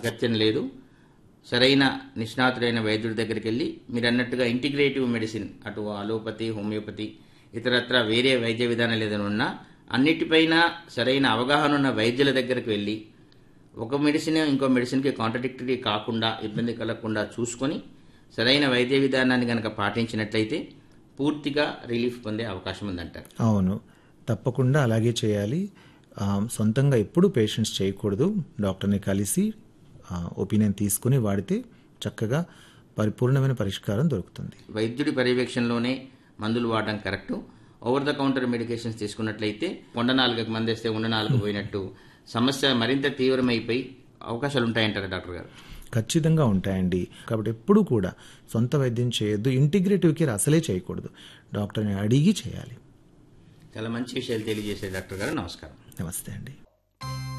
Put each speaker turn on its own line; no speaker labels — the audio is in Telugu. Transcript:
అగత్యం లేదు సరైన నిష్ణాతుడైన వైద్యుడి దగ్గరికి వెళ్ళి మీరు అన్నట్టుగా ఇంటిగ్రేటివ్ మెడిసిన్ అటు అలోపతి హోమియోపతి ఇతరత్ర వేరే వైద్య విధానాలు ఏదైనా ఉన్నా అన్నిటిపైన సరైన అవగాహన ఉన్న వైద్యుల దగ్గరికి వెళ్ళి ఒక మెడిసిన్ ఇంకో మెడిసిన్కి కాంట్రడిక్టరీ కాకుండా ఇబ్బంది కలగకుండా చూసుకొని సరైన వైద్య విధానాన్ని కనుక పాటించినట్లయితే పూర్తిగా రిలీఫ్ పొందే అవకాశం ఉందంటారు
అవును తప్పకుండా అలాగే చేయాలి ఆ, సొంతంగా ఎప్పుడు పేషెంట్స్ చేయకూడదు డాక్టర్ని కలిసి ఒపీనియన్ తీసుకుని వాడితే చక్కగా పరిపూర్ణమైన పరిష్కారం దొరుకుతుంది
వైద్యుడి పర్యవేక్షణలోనే మందులు వాడడం correct over the counter medications తీసుకున్నట్లయితే కొండ నాలుగకు మందేస్తే ఉండ నాలుగు పోయినట్టు సమస్య మరింత తీవ్రమైపోయి అవకాశాలు ఉంటాయంటారు డాక్టర్ గారు
ఖచ్చితంగా ఉంటాయండి కాబట్టి ఎప్పుడూ కూడా సొంత వైద్యం చేయొద్దు ఇంటిగ్రేటివ్ కేర్ అసలే చేయకూడదు డాక్టర్ని అడిగి చేయాలి
చాలా మంచి విషయాలు తెలియజేసే డాక్టర్ గారు నమస్కారం
నమస్తే అండి